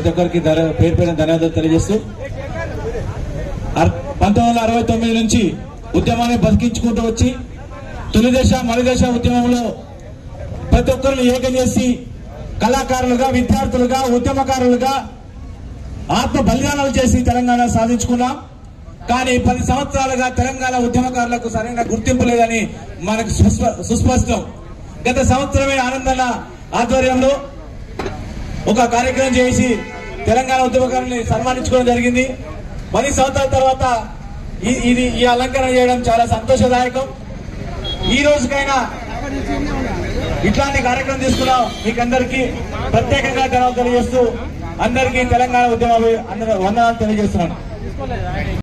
ప్రతి ఒక్కరికి ధర- పేరు పేరు ధన్యవాదాలు తెలియజేస్తూ అర్- పంతొమ్మిది వందల అరవై తొమ్మిది నుంచి ఉద్యమాన్ని బతికించుకుంటూ వచ్చి తొలి దశ మలి దశ ఉద్యమంలో ప్రతి ఒక్కరిని ఏకం చేసి కళాకారులుగా విద్యార్థులుగా ఉద్యమకారులుగా ఆత్మ బలిదానాలు చేసి తెలంగాణ సాధించుకున్నాం కానీ పది సంవత్సరాలుగా తెలంగాణ ఉద్యమకారులకు సరైన గుర్తింపు లేదని మనకు సుస్ప- సుస్పష్టం గత సంవత్సరమే ఆనందన ఆధ్వర్యంలో ఒక కార్యక్రమం చేసి తెలంగాణ ఉద్యమకారుల్ని సన్మానించుకోవడం జరిగింది పది సంవత్సరాల తర్వాత ఈ- ఇది ఈ అలంకరణ చేయడం చాలా సంతోషదాయకం ఈ రోజుకైనా ఇట్లాంటి కార్యక్రమం తీసుకున్నాం మీకందరికీ ప్రత్యేకంగా ధన్యవాదాలు తెలియజేస్తూ అందరికీ తెలంగాణ ఉద్యమ అందరూ వందనాలు తెలియజేస్తున్నాను